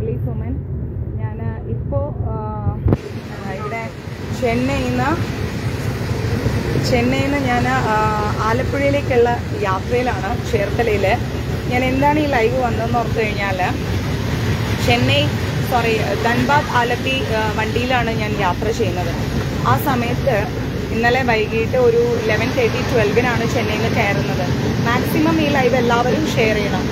lovely Suman ഞാൻ ഇപ്പോൾ ഇവിടെ ചെന്നൈയിൽ നിന്ന് ചെന്നൈയിൽ നിന്ന് ഞാൻ ആലപ്പുഴയിലേക്കുള്ള യാത്രയിലാണ് ചേർത്തലയിൽ ഞാൻ എന്താണ് ഈ ലൈവ് വന്നതെന്ന് ഓർത്ത് കഴിഞ്ഞാൽ ചെന്നൈ സോറി ധൻബാദ് ആലപ്പി ആ, വണ്ടിയിലാണ് ഞാൻ യാത്ര ചെയ്യുന്നത് ആ സമയത്ത് ഇന്നലെ വൈകിട്ട് ഒരു ലെവൻ തേർട്ടി ട്വൽവിനാണ് ചെന്നൈയിൽ നിന്ന് കയറുന്നത് മാക്സിമം ഈ ലൈവ് എല്ലാവരും ഷെയർ ചെയ്യണം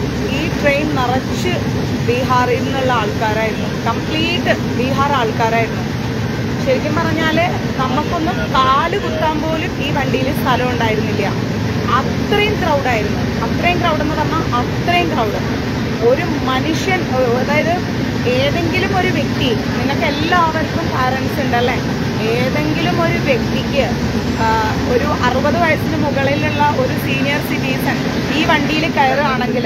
ഈ ട്രെയിൻ നിറച്ച് ബീഹാറിൽ നിന്നുള്ള ആൾക്കാരായിരുന്നു കംപ്ലീറ്റ് ബീഹാർ ആൾക്കാരായിരുന്നു ശരിക്കും പറഞ്ഞാൽ നമുക്കൊന്നും കാല് കുത്താൻ പോലും ഈ വണ്ടിയിൽ സ്ഥലം ഉണ്ടായിരുന്നില്ല അത്രയും ക്രൗഡായിരുന്നു അത്രയും ക്രൗഡ് എന്ന് പറഞ്ഞാൽ അത്രയും ക്രൗഡ് ഒരു മനുഷ്യൻ ഒ- അതായത് ഏതെങ്കിലും ഒരു വ്യക്തി നിങ്ങൾക്ക് എല്ലാവർക്കും പാരൻസ് ഉണ്ടല്ലേ ഏതെങ്കിലും ഒരു വ്യക്തിക്ക് ആ, ഒരു അറുപത് വയസ്സിന് മുകളിലുള്ള ഒരു സീനിയർ സിറ്റിസൺ ഈ വണ്ടിയിൽ കയറുകയാണെങ്കിൽ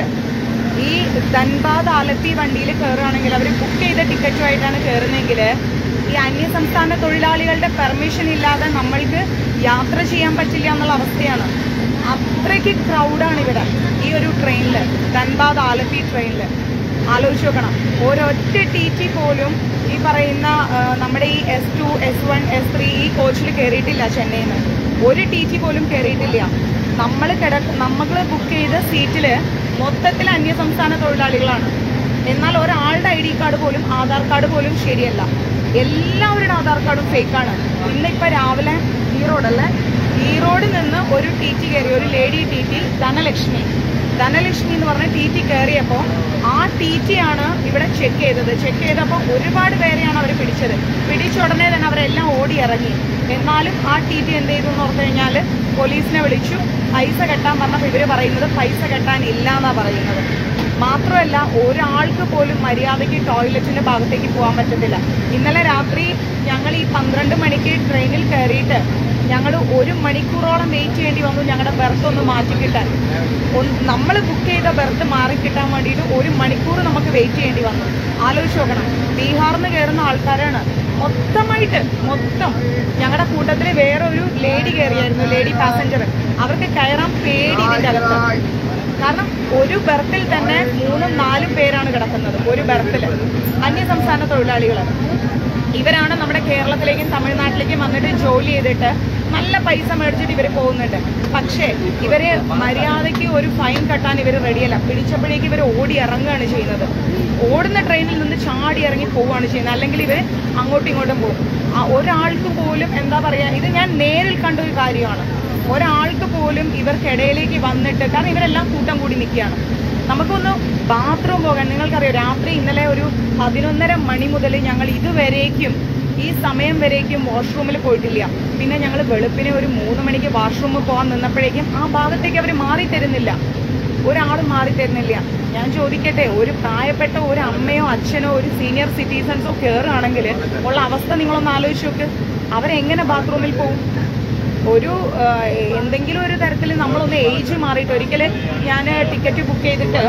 ഈ ധൻബാദ് ആലപ്പി വണ്ടിയിൽ കയറുകയാണെങ്കിൽ അവർ ബുക്ക് ചെയ്ത ടിക്കറ്റുമായിട്ടാണ് കയറുന്നതെങ്കിൽ ഈ അന്യ സംസ്ഥാന തൊഴിലാളികളുടെ പെർമിഷൻ ഇല്ലാതെ നമ്മൾക്ക് യാത്ര ചെയ്യാൻ പറ്റില്ല എന്നുള്ള അവസ്ഥയാണ് അത്രയ്ക്ക് ക്രൗഡാണ് ഇവിടെ ഈ ഒരു ട്രെയിനിൽ ധൻബാദ് ആലപ്പി ട്രെയിനിൽ ആലോചിച്ച് നോക്കണം ഒരൊറ്റ ടി ടി പോലും ഈ പറയുന്ന ആ, നമ്മുടെ ഈ S two S one S three ഈ കോച്ചിൽ കയറിയിട്ടില്ല ചെന്നൈയിൽ നിന്ന് ഒരു ടി ടി പോലും കയറിയിട്ടില്ല നമ്മൾ കിട നമ്മൾ ബുക്ക് ചെയ്ത സീറ്റിൽ മൊത്തത്തിൽ അന്യ സംസ്ഥാന തൊഴിലാളികളാണ് എന്നാൽ ഒരാളുടെ ഐ ഡി കാർഡ് പോലും ആധാർ കാർഡ് പോലും ശരിയല്ല എല്ലാവരുടെ ആധാർ കാർഡും ഫേക്കാണ് ഇന്നിപ്പോൾ രാവിലെ ഈറോഡല്ലേ ഈറോഡിൽ നിന്ന് ഒരു ടി ടി കയറി ഒരു lady T T Dhanalakshmi Dhanalakshmi എന്ന് പറഞ്ഞ ടി ടി കയറിയപ്പോൾ ആ ടി ടി ആണ് ഇവിടെ ചെക്ക് ചെയ്തത് ചെക്ക് ചെയ്തപ്പോൾ ഒരുപാട് പേരെയാണ് അവർ പിടിച്ചത് പിടിച്ച ഉടനെ തന്നെ അവരെല്ലാം ഓടി ഇറങ്ങി എന്നാലും ആ ടി ടി എന്ത് ചെയ്തു എന്ന് പറഞ്ഞു കഴിഞ്ഞാൽ പോലീസിനെ വിളിച്ചു പൈസ കെട്ടാൻ പറഞ്ഞപ്പോൾ ഇവർ പറയുന്നത് പൈസ കെട്ടാൻ ഇല്ല എന്നാണ് പറയുന്നത് മാത്രമല്ല ഒരാൾക്ക് പോലും മര്യാദയ്ക്ക് ടോയ്ലറ്റിന്റെ ഭാഗത്തേക്ക് പോകാൻ പറ്റത്തില്ല ഇന്നലെ രാത്രി ഞങ്ങൾ ഈ പന്ത്രണ്ട് മണിക്ക് ട്രെയിനിൽ കയറിയിട്ട് ഞങ്ങൾ ഒരു മണിക്കൂറോളം വെയിറ്റ് ചെയ്യേണ്ടി വന്നു ഞങ്ങളുടെ ബെർത്ത് ഒന്ന് മാറ്റി കിട്ടാൻ നമ്മൾ ബുക്ക് ചെയ്ത ബെർത്ത് മാറി കിട്ടാൻ വേണ്ടിയിട്ട് ഒരു മണിക്കൂർ നമുക്ക് വെയിറ്റ് ചെയ്യേണ്ടി വന്നു ആലോചിച്ച് നോക്കണം ബീഹാറിൽ നിന്ന് കയറുന്ന ആൾക്കാരാണ് മൊത്തമായിട്ട് മൊത്തം ഞങ്ങളുടെ കൂട്ടത്തിൽ വേറെ ഒരു ലേഡി കയറിയായിരുന്നു ലേഡി പാസഞ്ചർ അവർക്ക് കയറാൻ പേടി ഇതിന്റെ അകത്ത് കാരണം ഒരു ബെർത്തിൽ തന്നെ മൂന്നും നാലും പേരാണ് കിടക്കുന്നത് ഒരു ബെർത്തിൽ അന്യ സംസ്ഥാന തൊഴിലാളികൾ ഇവരാണ് നമ്മുടെ കേരളത്തിലേക്കും തമിഴ്നാട്ടിലേക്കും വന്നിട്ട് ജോലി ചെയ്തിട്ട് നല്ല പൈസ മേടിച്ചിട്ട് ഇവർ പോകുന്നുണ്ട് പക്ഷേ ഇവര് മര്യാദയ്ക്ക് ഒരു ഫൈൻ കെട്ടാൻ ഇവർ റെഡിയല്ല പിടിച്ചപ്പോഴേക്ക് ഇവർ ഓടി ഇറങ്ങുകയാണ് ചെയ്യുന്നത് ഓടുന്ന ട്രെയിനിൽ നിന്ന് ചാടി ഇറങ്ങി പോവുകയാണ് ചെയ്യുന്നത് അല്ലെങ്കിൽ ഇവർ അങ്ങോട്ടും ഇങ്ങോട്ടും പോകും ആ ഒരാൾക്ക് പോലും എന്താ പറയാ ഇത് ഞാൻ നേരിൽ കണ്ട ഒരു കാര്യമാണ് ഒരാൾക്ക് പോലും ഇവർക്കിടയിലേക്ക് വന്നിട്ട് കാരണം ഇവരെല്ലാം കൂട്ടം കൂടി നിൽക്കുകയാണ് നമുക്കൊന്ന് ബാത്റൂം പോകാൻ നിങ്ങൾക്കറിയാം രാത്രി ഇന്നലെ ഒരു പതിനൊന്നര മണി മുതൽ ഞങ്ങൾ ഇതുവരേക്കും ഈ സമയം വരേക്കും വാഷ്റൂമിൽ പോയിട്ടില്ല പിന്നെ ഞങ്ങൾ വെളുപ്പിനെ ഒരു മൂന്ന് മണിക്ക് വാഷ്റൂമിൽ പോകാൻ നിന്നപ്പോഴേക്കും ആ ഭാഗത്തേക്ക് അവർ മാറി തരുന്നില്ല ഒരാളും മാറി തരുന്നില്ല ഞാൻ ചോദിക്കട്ടെ ഒരു പ്രായപ്പെട്ട ഒരു അമ്മയോ അച്ഛനോ ഒരു സീനിയർ സിറ്റിസൺസോ കയറുകയാണെങ്കിൽ ഉള്ള അവസ്ഥ നിങ്ങളൊന്ന് ആലോചിച്ച് നോക്ക് അവരെങ്ങനെ ബാത്റൂമിൽ പോകും ഒരു ആ, എന്തെങ്കിലും ഒരു തരത്തിൽ നമ്മളൊന്ന് ഏജ് മാറിയിട്ട് ഒരിക്കൽ ഞാൻ ടിക്കറ്റ് ബുക്ക് ചെയ്തിട്ട്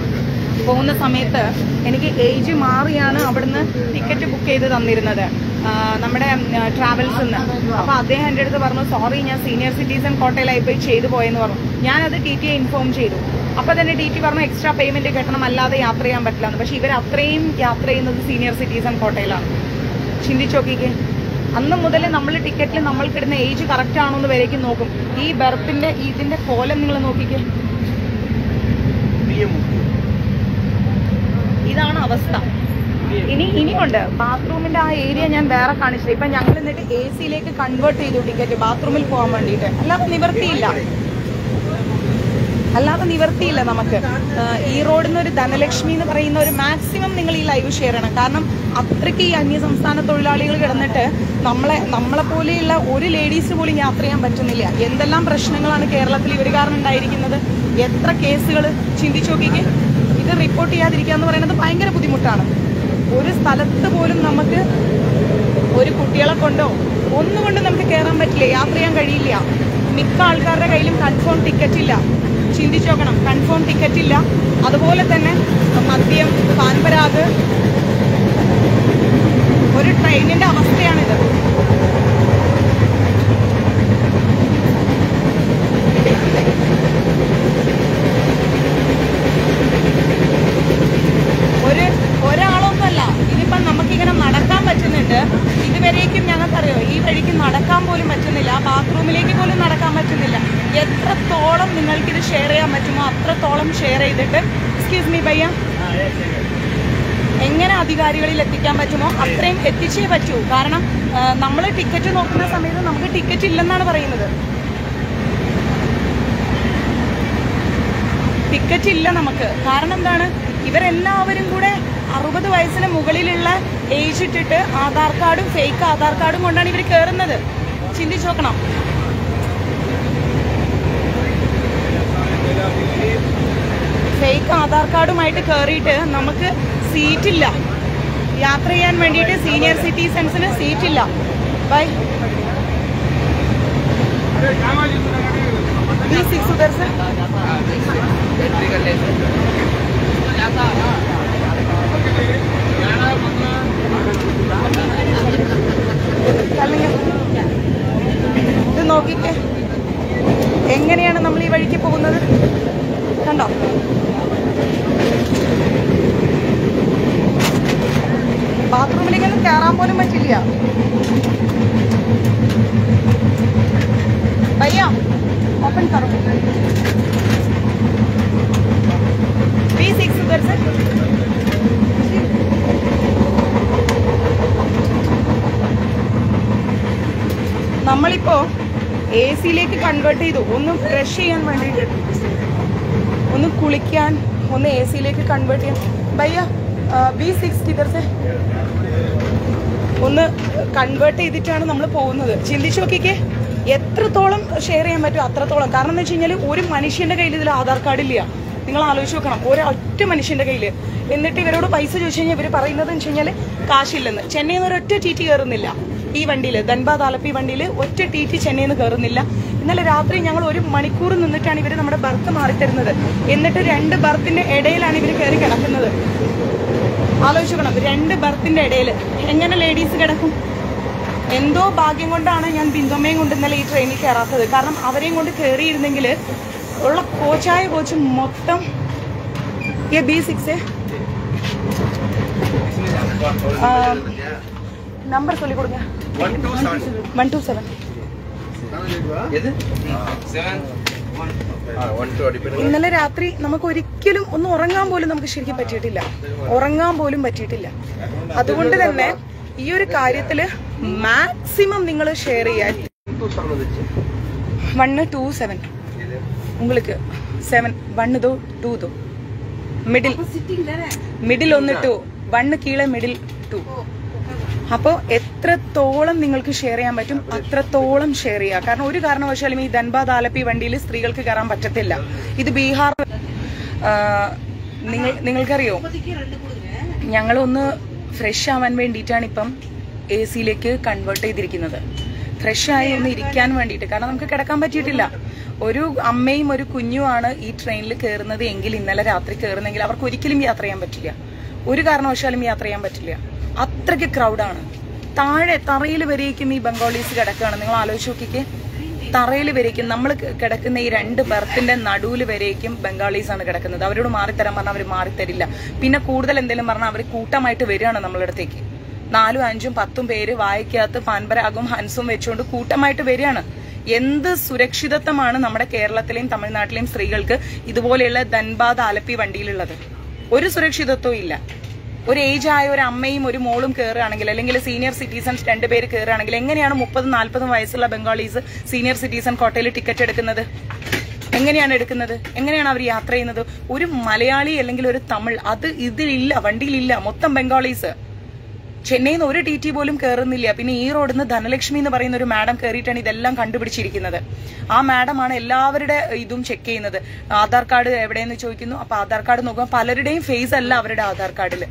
പോകുന്ന സമയത്ത് എനിക്ക് ഏജ് മാറിയാണ് അവിടുന്ന് ടിക്കറ്റ് ബുക്ക് ചെയ്ത് തന്നിരുന്നത് ആ, നമ്മുടെ ട്രാവൽസിൽ നിന്ന് അപ്പോൾ അദ്ദേഹം എൻ്റെ അടുത്ത് പറഞ്ഞു സോറി ഞാൻ സീനിയർ സിറ്റിസൺ കോട്ടയിലായി പോയി ചെയ്തു പോയെന്ന് പറഞ്ഞു ഞാനത് ടി ടിയെ ഇൻഫോം ചെയ്തു അപ്പോൾ തന്നെ ടി ടി പറഞ്ഞു എക്സ്ട്രാ പേയ്മെന്റ് കെട്ടണം അല്ലാതെ യാത്ര ചെയ്യാൻ പറ്റില്ല എന്ന് പക്ഷേ ഇവർ അത്രയും യാത്ര ചെയ്യുന്നത് സീനിയർ സിറ്റിസൺ കോട്ടയിലാണ് ചിന്തിച്ചു നോക്കിക്കേ അന്ന് മുതൽ നമ്മൾ ടിക്കറ്റിൽ നമ്മൾക്കിടുന്ന ഏജ് കറക്റ്റ് ആണോ എന്ന് വരേക്കും നോക്കും ഈ ബെർത്തിന്റെ ഇതിന്റെ കോലം നിങ്ങൾ നോക്കിക്കേ ഇതാണ് അവസ്ഥ ഇനി ഇനിയുണ്ട് ബാത്റൂമിന്റെ ആ ഏരിയ ഞാൻ വേറെ കാണിച്ചില്ല ഇപ്പൊ ഞങ്ങൾ എന്നിട്ട് എ സിയിലേക്ക് കൺവേർട്ട് ചെയ്തു ടിക്കറ്റ് ബാത്റൂമിൽ പോകാൻ വേണ്ടിയിട്ട് അല്ലാതെ നിവർത്തിയില്ല അല്ലാതെ നിവർത്തിയില്ല നമുക്ക് ആ, ഈ റോഡിൽ നിന്ന് ഒരു ധനലക്ഷ്മി എന്ന് പറയുന്ന ഒരു മാക്സിമം നിങ്ങൾ ഈ ലൈവ് ഷെയർ ചെയ്യണം കാരണം അത്രയ്ക്ക് ഈ അന്യ സംസ്ഥാന തൊഴിലാളികൾ കിടന്നിട്ട് നമ്മളെ നമ്മളെ പോലെയുള്ള ഒരു ലേഡീസ് പോലും യാത്ര ചെയ്യാൻ പറ്റുന്നില്ല എന്തെല്ലാം പ്രശ്നങ്ങളാണ് കേരളത്തിൽ ഇവർ കാരണം ഉണ്ടായിരിക്കുന്നത് എത്ര കേസുകൾ ചിന്തിച്ചു നോക്കിക്കേ ഇത് റിപ്പോർട്ട് ചെയ്യാതിരിക്കുക എന്ന് പറയുന്നത് ഭയങ്കര ബുദ്ധിമുട്ടാണ് ഒരു സ്ഥലത്ത് പോലും നമുക്ക് ഒരു കുട്ടികളെ കൊണ്ടോ ഒന്നുകൊണ്ടും നമുക്ക് കയറാൻ പറ്റില്ല യാത്ര ചെയ്യാൻ കഴിയില്ല മിക്ക ആൾക്കാരുടെ കയ്യിലും കൺഫേം ടിക്കറ്റ് ഇല്ല ചിന്തിച്ചു നോക്കണം കൺഫേം ടിക്കറ്റ് ഇല്ല അതുപോലെ തന്നെ മദ്യം പാൻപരാഗ് ഒരു ട്രെയിനിന്റെ അവസ്ഥയാണിത് ഒരു അറിയോ ഈ വഴിക്ക് നടക്കാൻ പോലും പറ്റുന്നില്ല ആ ബാത്റൂമിലേക്ക് പോലും നടക്കാൻ പറ്റുന്നില്ല എത്രത്തോളം നിങ്ങൾക്കിത് ഷെയർ ചെയ്യാൻ പറ്റുമോ അത്രത്തോളം ഷെയർ ചെയ്തിട്ട് എക്സ്ക്യൂസ് മീ ഭയ്യ എങ്ങനെ അധികാരികളിൽ എത്തിക്കാൻ പറ്റുമോ അത്രയും എത്തിച്ചേ പറ്റൂ കാരണം നമ്മൾ ടിക്കറ്റ് നോക്കുന്ന സമയത്ത് നമുക്ക് ടിക്കറ്റ് ഇല്ലെന്നാണ് പറയുന്നത് ടിക്കറ്റ് ഇല്ല നമുക്ക് കാരണം എന്താണ് ഇവരെല്ലാവരും കൂടെ അറുപത് വയസ്സിന് മുകളിലുള്ള ഏജ് ഇട്ടിട്ട് ആധാർ കാർഡും ഫേക്ക് ആധാർ കാർഡും കൊണ്ടാണ് ഇവർ കയറുന്നത് ചിന്തിച്ചു നോക്കണം ഫേക്ക് ആധാർ കാർഡുമായിട്ട് കയറിയിട്ട് നമുക്ക് സീറ്റില്ല യാത്ര ചെയ്യാൻ വേണ്ടിയിട്ട് സീനിയർ സിറ്റിസൺസിന് സീറ്റില്ല ബൈ ബി സിക്സ് ഉദർ സർ അല്ലെങ്കിൽ ഇത് നോക്കിക്കേ എങ്ങനെയാണ് നമ്മൾ ഈ വഴിക്ക് പോകുന്നത് കണ്ടോ ബാത്റൂമിലേക്കൊന്നും കയറാൻ പോലും പറ്റില്ല ഭയ്യ ഓപ്പൺ കറോ ബി സിക്സ് ഉദർ സർ നമ്മളിപ്പോ എ സിയിലേക്ക് കൺവേർട്ട് ചെയ്തു ഒന്ന് ഫ്രഷ് ചെയ്യാൻ വേണ്ടിയിട്ട് ഒന്ന് കുളിക്കാൻ ഒന്ന് എ സിയിലേക്ക് കൺവേർട്ട് ചെയ്യാൻ ഭയ്യ ബി സിക്സ് കിതർസെ ഒന്ന് കൺവേർട്ട് ചെയ്തിട്ടാണ് നമ്മൾ പോകുന്നത് ചിന്തിച്ചു നോക്കിക്കേ എത്രത്തോളം ഷെയർ ചെയ്യാൻ പറ്റും അത്രത്തോളം കാരണം എന്ന് വെച്ച് കഴിഞ്ഞാൽ ഒരു മനുഷ്യന്റെ കയ്യിൽ ഇതിൽ ആധാർ കാർഡ് ഇല്ല നിങ്ങൾ ആലോചിച്ച് നോക്കണം ഒരൊറ്റ മനുഷ്യന്റെ കയ്യിൽ എന്നിട്ട് ഇവരോട് പൈസ ചോദിച്ചു കഴിഞ്ഞാൽ ഇവർ പറയുന്നത് വെച്ച് കഴിഞ്ഞാൽ കാശില്ലെന്ന് ചെന്നൈയിൽ നിന്ന് ഒരൊറ്റ ടി ടി കയറുന്നില്ല ഈ വണ്ടിയിൽ ധൻബാദ് ആലപ്പി വണ്ടിയിൽ ഒറ്റ ടി ടി ചെന്നൈയിൽ നിന്ന് കയറുന്നില്ല ഇന്നലെ രാത്രി ഞങ്ങൾ ഒരു മണിക്കൂർ നിന്നിട്ടാണ് ഇവർ നമ്മുടെ ബർത്ത് മാറിത്തരുന്നത് എന്നിട്ട് രണ്ട് ബർത്തിന്റെ ഇടയിലാണ് ഇവർ കയറി കിടക്കുന്നത് ആലോചിക്കണം രണ്ട് ബർത്തിന്റെ ഇടയിൽ എങ്ങനെ ലേഡീസ് കിടക്കും എന്തോ ഭാഗ്യം കൊണ്ടാണ് ഞാൻ ബിന്ദുമ്മയും കൊണ്ട് ഇന്നലെ ഈ ട്രെയിനിൽ കയറാത്തത് കാരണം അവരെയും കൊണ്ട് കയറിയിരുന്നെങ്കിൽ ഉള്ള കോച്ചായ കോച്ച് മൊത്തം ये बी सिक्स है നമ്പർ ചൊല്ലി കൊടുക്ക വൺ ടു സെവൻ எது செவன் ஒன் டூ அடிப்படை ഇന്നലെ രാത്രി നമുക്ക് ഒരിക്കലും ഒന്ന് ഉറങ്ങാൻ പോലും നമുക്ക് ശരിക്കും പറ്റിയിട്ടില്ല ഉറങ്ങാൻ പോലും പറ്റിയിട്ടില്ല അതുകൊണ്ട് തന്നെ ഈ ഒരു കാര്യത്തില് മാക്സിമം നിങ്ങൾ ഷെയർ ചെയ്യാൻ டூ செவன் வந்துச்சு വണ്ണ് ടു സെവൻ உங்களுக்கு സെവൻ വണ്ണ് ദോ ടു ദോ മിഡിൽ മിഡിൽ ഒന്ന് ടു വണ്ണ് കീഴെ മിഡിൽ ടു അപ്പോൾ എത്രത്തോളം നിങ്ങൾക്ക് ഷെയർ ചെയ്യാൻ പറ്റും അത്രത്തോളം ഷെയർ ചെയ്യുക കാരണം ഒരു കാരണവശാലും ഈ ധൻബാദ് ആലപ്പി വണ്ടിയിൽ സ്ത്രീകൾക്ക് കയറാൻ പറ്റത്തില്ല ഇത് ബീഹാർ ആ, നിങ്ങൾ നിങ്ങൾക്കറിയോ ഞങ്ങളൊന്ന് ഫ്രഷ് ആവാൻ വേണ്ടിയിട്ടാണ് ഇപ്പം എ സിയിലേക്ക് കൺവേർട്ട് ചെയ്തിരിക്കുന്നത് ഫ്രഷ് ആയി ഒന്ന് ഇരിക്കാൻ വേണ്ടിയിട്ട് കാരണം നമുക്ക് കിടക്കാൻ പറ്റിയിട്ടില്ല ഒരു അമ്മയും ഒരു കുഞ്ഞുമാണ് ഈ ട്രെയിനിൽ കയറുന്നത് എങ്കിൽ ഇന്നലെ രാത്രി കയറുന്നെങ്കിൽ അവർക്ക് ഒരിക്കലും യാത്ര ചെയ്യാൻ പറ്റില്ല ഒരു കാരണവശാലും യാത്ര ചെയ്യാൻ പറ്റില്ല അത്രയ്ക്ക് ക്രൗഡാണ് താഴെ തറയിൽ വരേക്കും ഈ ബംഗാളീസ് കിടക്കുകയാണ് നിങ്ങൾ ആലോചിച്ച് നോക്കിക്കേ തറയിൽ വരേക്കും നമ്മൾ കിടക്കുന്ന ഈ രണ്ട് ബർത്തിന്റെ നടുവിൽ വരേക്കും ബംഗാളീസ് ആണ് കിടക്കുന്നത് അവരോട് മാറിത്തരാൻ പറഞ്ഞാൽ അവർ മാറിത്തരില്ല പിന്നെ കൂടുതൽ എന്തെങ്കിലും പറഞ്ഞാൽ അവർ കൂട്ടമായിട്ട് വരികയാണ് നമ്മളുടെ അടുത്തേക്ക് നാലും അഞ്ചും പത്തും പേര് വായിക്കകത്ത് പാൻപരാഗും ഹൻസും വെച്ചുകൊണ്ട് കൂട്ടമായിട്ട് വരികയാണ് എന്ത് സുരക്ഷിതത്വമാണ് നമ്മുടെ കേരളത്തിലെയും തമിഴ്നാട്ടിലെയും സ്ത്രീകൾക്ക് ഇതുപോലെയുള്ള ധൻബാദ് ആലപ്പി വണ്ടിയിലുള്ളത് ഒരു സുരക്ഷിതത്വവും ഇല്ല ഒരു ഏജ് ആയ ഒരു അമ്മയും ഒരു മോളും കയറുകയാണെങ്കിൽ അല്ലെങ്കിൽ സീനിയർ സിറ്റിസൺസ് രണ്ടുപേര് കയറുകയാണെങ്കിൽ എങ്ങനെയാണ് മുപ്പതും നാൽപ്പതും വയസ്സുള്ള ബംഗാളീസ് സീനിയർ സിറ്റിസൺ കോട്ടയിൽ ടിക്കറ്റ് എടുക്കുന്നത് എങ്ങനെയാണ് എടുക്കുന്നത് എങ്ങനെയാണ് അവർ യാത്ര ചെയ്യുന്നത് ഒരു മലയാളി അല്ലെങ്കിൽ ഒരു തമിഴ് അത് ഇതിലില്ല വണ്ടിയിലില്ല മൊത്തം ബംഗാളീസ് ചെന്നൈയിൽ നിന്ന് ഒരു ടി ടി പോലും കയറുന്നില്ല പിന്നെ ഈ റോഡിൽ നിന്ന് ധനലക്ഷ്മി എന്ന് പറയുന്ന ഒരു മാഡം കയറിയിട്ടാണ് ഇതെല്ലാം കണ്ടുപിടിച്ചിരിക്കുന്നത് ആ മാഡമാണ് എല്ലാവരുടെ ഇതും ചെക്ക് ചെയ്യുന്നത് ആധാർ കാർഡ് എവിടെയെന്ന് ചോദിക്കുന്നു അപ്പൊ ആധാർ കാർഡ് നോക്കുമ്പോൾ പലരുടെയും ഫേസ് അല്ല അവരുടെ ആധാർ കാർഡിൽ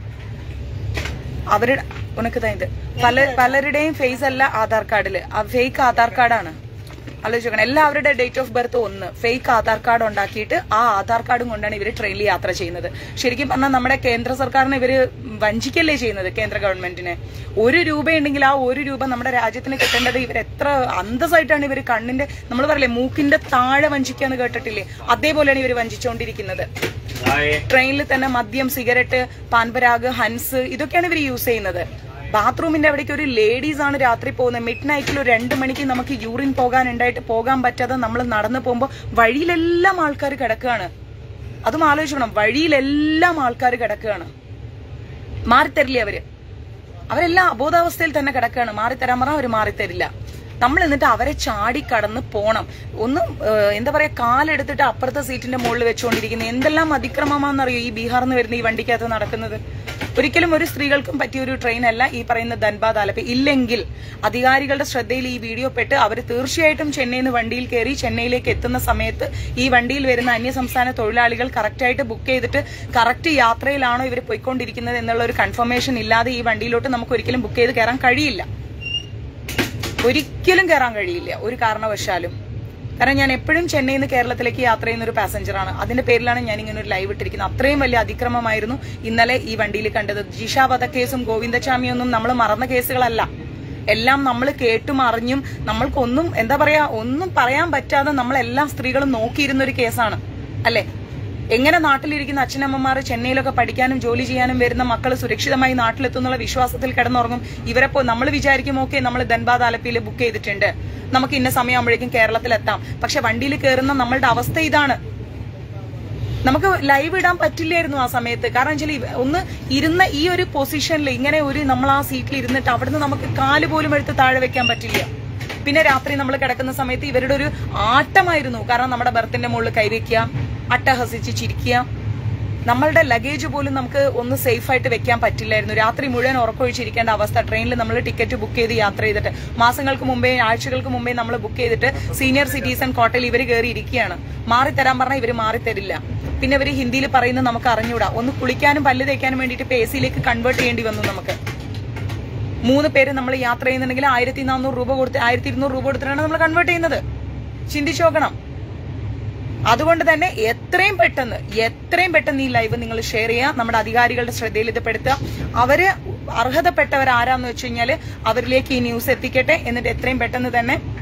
അവരുടെ ഉനക്ക് ഇത് പല പലരുടെയും ഫേസ് അല്ല ആധാർ കാർഡിൽ ഫേക്ക് ആധാർ കാർഡാണ് ആലോചിക്കണം എല്ലാവരുടെ ഡേറ്റ് ഓഫ് ബർത്ത് ഒന്ന് ഫേക്ക് ആധാർ കാർഡ് ഉണ്ടാക്കിയിട്ട് ആ ആധാർ കാർഡും കൊണ്ടാണ് ഇവർ ട്രെയിനിൽ യാത്ര ചെയ്യുന്നത് ശരിക്കും പറഞ്ഞാൽ നമ്മുടെ കേന്ദ്ര സർക്കാരിനെ ഇവര് വഞ്ചിക്കല്ലേ ചെയ്യുന്നത് കേന്ദ്ര ഗവൺമെന്റിനെ ഒരു രൂപയുണ്ടെങ്കിൽ ആ ഒരു രൂപ നമ്മുടെ രാജ്യത്തിന് കിട്ടേണ്ടത് ഇവർ എത്ര അന്തസ്സായിട്ടാണ് ഇവർ കണ്ണിന്റെ നമ്മൾ പറയില്ലേ മൂക്കിന്റെ താഴെ വഞ്ചിക്കാന്ന് കേട്ടിട്ടില്ലേ അതേപോലെയാണ് ഇവർ വഞ്ചിച്ചുകൊണ്ടിരിക്കുന്നത് ട്രെയിനിൽ തന്നെ മദ്യം സിഗരറ്റ് പാൻപരാഗ് ഹൻസ് ഇതൊക്കെയാണ് ഇവർ യൂസ് ചെയ്യുന്നത് ബാത്റൂമിന്റെ അവിടേക്ക് ഒരു ലേഡീസ് ആണ് രാത്രി പോകുന്നത് മിഡ് നൈറ്റിൽ ഒരു രണ്ട് മണിക്ക് നമുക്ക് യൂറിൻ പോകാനുണ്ടായിട്ട് പോകാൻ പറ്റാതെ നമ്മൾ നടന്നു പോകുമ്പോൾ വഴിയിലെല്ലാം ആൾക്കാർ കിടക്കുകയാണ് അതും ആലോചിക്കണം വഴിയിലെല്ലാം ആൾക്കാർ കിടക്കുകയാണ് മാറിത്തരില്ലേ അവര് അവരെല്ലാം അബോധാവസ്ഥയിൽ തന്നെ കിടക്കുകയാണ് മാറിത്തരാൻ പറഞ്ഞാൽ അവർ മാറിത്തരില്ല നമ്മൾ എന്നിട്ട് അവരെ ചാടിക്കടന്ന് പോണം ഒന്ന് ഏഹ്, എന്താ പറയാ കാലെടുത്തിട്ട് അപ്പുറത്തെ സീറ്റിന്റെ മുകളിൽ വെച്ചുകൊണ്ടിരിക്കുന്നത് എന്തെല്ലാം അതിക്രമമാണെന്നറിയോ ഈ ബീഹാറിൽ നിന്ന് വരുന്ന ഈ വണ്ടിക്കകത്ത് നടക്കുന്നത് ഒരിക്കലും ഒരു സ്ത്രീകൾക്കും പറ്റിയ ഒരു ട്രെയിൻ അല്ല ഈ പറയുന്ന ധൻബാദ് ആലപ്പി ഇല്ലെങ്കിൽ അധികാരികളുടെ ശ്രദ്ധയിൽ ഈ വീഡിയോ പെട്ട് അവർ തീർച്ചയായിട്ടും ചെന്നൈയിൽ നിന്ന് വണ്ടിയിൽ കയറി ചെന്നൈയിലേക്ക് എത്തുന്ന സമയത്ത് ഈ വണ്ടിയിൽ വരുന്ന അന്യസംസ്ഥാന തൊഴിലാളികൾ കറക്റ്റായിട്ട് ബുക്ക് ചെയ്തിട്ട് കറക്റ്റ് യാത്രയിലാണോ ഇവർ പോയിക്കൊണ്ടിരിക്കുന്നത് എന്നുള്ള ഒരു കൺഫർമേഷൻ ഇല്ലാതെ ഈ വണ്ടിയിലോട്ട് നമുക്ക് ഒരിക്കലും ബുക്ക് ചെയ്ത് കയറാൻ കഴിയില്ല ഒരിക്കലും കയറാൻ കഴിയില്ല ഒരു കാരണവശാലും കാരണം ഞാൻ എപ്പോഴും ചെന്നൈയിൽ നിന്ന് കേരളത്തിലേക്ക് യാത്ര ചെയ്യുന്ന ഒരു പാസഞ്ചറാണ് അതിന്റെ പേരിലാണ് ഞാൻ ഇങ്ങനെ ഒരു ലൈവ് ഇട്ടിരിക്കുന്നത് അത്രയും വലിയ അതിക്രമമായിരുന്നു ഇന്നലെ ഈ വണ്ടിയിൽ കണ്ടത് ജിഷ വധക്കേസും ഗോവിന്ദചാമിയൊന്നും നമ്മൾ മറന്ന കേസുകളല്ല എല്ലാം നമ്മൾ കേട്ടും അറിഞ്ഞും നമ്മൾക്കൊന്നും എന്താ പറയാ ഒന്നും പറയാൻ പറ്റാതെ നമ്മളെല്ലാം സ്ത്രീകളും നോക്കിയിരുന്ന ഒരു കേസാണ് അല്ലേ എങ്ങനെ നാട്ടിലിരിക്കുന്ന അച്ഛനമ്മമാർ ചെന്നൈയിലൊക്കെ പഠിക്കാനും ജോലി ചെയ്യാനും വരുന്ന മക്കൾ സുരക്ഷിതമായി നാട്ടിലെത്തുന്നുള്ള വിശ്വാസത്തിൽ കിടന്നുറങ്ങും ഇവരെ പോ നമ്മൾ വിചാരിക്കും ഓക്കെ നമ്മൾ ധൻബാദ് ആലപ്പിയിൽ ബുക്ക് ചെയ്തിട്ടുണ്ട് നമുക്ക് ഇന്ന സമയമാകുമ്പോഴേക്കും കേരളത്തിലെത്താം പക്ഷെ വണ്ടിയിൽ കയറുന്ന നമ്മളുടെ അവസ്ഥ ഇതാണ് നമുക്ക് ലൈവ് ഇടാൻ പറ്റില്ലായിരുന്നു ആ സമയത്ത് കാരണം വെച്ചാൽ ഇവ- ഒന്ന് ഇരുന്ന ഈ ഒരു പൊസിഷനിൽ ഇങ്ങനെ ഒരു നമ്മൾ ആ സീറ്റിൽ ഇരുന്നിട്ട് അവിടുന്ന് നമുക്ക് കാല് പോലും എടുത്ത് താഴെ വെക്കാൻ പറ്റില്ല പിന്നെ രാത്രി നമ്മൾ കിടക്കുന്ന സമയത്ത് ഇവരുടെ ഒരു ആട്ടമായിരുന്നു കാരണം നമ്മുടെ ബർത്തിന്റെ മുകളിൽ കൈവയ്ക്കുക അട്ടഹസിച്ച് ചിരിക്കുക നമ്മളുടെ ലഗേജ് പോലും നമുക്ക് ഒന്ന് സേഫ് ആയിട്ട് വെക്കാൻ പറ്റില്ലായിരുന്നു രാത്രി മുഴുവൻ ഉറക്കൊഴിച്ചിരിക്കേണ്ട അവസ്ഥ ട്രെയിനിൽ നമ്മൾ ടിക്കറ്റ് ബുക്ക് ചെയ്ത് യാത്ര ചെയ്തിട്ട് മാസങ്ങൾക്ക് മുമ്പേ ആഴ്ചകൾക്ക് മുമ്പേ നമ്മൾ ബുക്ക് ചെയ്തിട്ട് സീനിയർ സിറ്റിസൺ കോട്ടയിൽ ഇവർ കയറി ഇരിക്കുകയാണ് മാറിത്തരാൻ പറഞ്ഞാൽ ഇവർ മാറിത്തരില്ല പിന്നെ ഇവർ ഹിന്ദിയിൽ പറയുന്നത് നമുക്ക് അറിഞ്ഞൂടാ ഒന്ന് കുളിക്കാനും പല്ല് തേക്കാനും വേണ്ടിയിട്ട് ഇപ്പൊ എ സിയിലേക്ക് കൺവേർട്ട് ചെയ്യേണ്ടി വന്നു നമുക്ക് മൂന്ന് പേര് നമ്മൾ യാത്ര ചെയ്യുന്നുണ്ടെങ്കിൽ ആയിരത്തി നാനൂറ് രൂപ കൊടുത്ത് ആയിരത്തി ഇരുന്നൂറ് രൂപ കൊടുത്തിട്ടാണ് നമ്മൾ കൺവേർട്ട് ചെയ്യുന്നത് ചിന്തിച്ചു നോക്കണം അതുകൊണ്ട് തന്നെ എത്രയും പെട്ടെന്ന് എത്രയും പെട്ടെന്ന് ഈ ലൈവ് നിങ്ങൾ ഷെയർ ചെയ്യുക നമ്മുടെ അധികാരികളുടെ ശ്രദ്ധയിൽ ഇത് പെടുത്തുക അവര് അർഹതപ്പെട്ടവർ ആരാന്ന് വെച്ച് കഴിഞ്ഞാൽ അവരിലേക്ക് ഈ ന്യൂസ് എത്തിക്കട്ടെ എന്നിട്ട് എത്രയും പെട്ടെന്ന് തന്നെ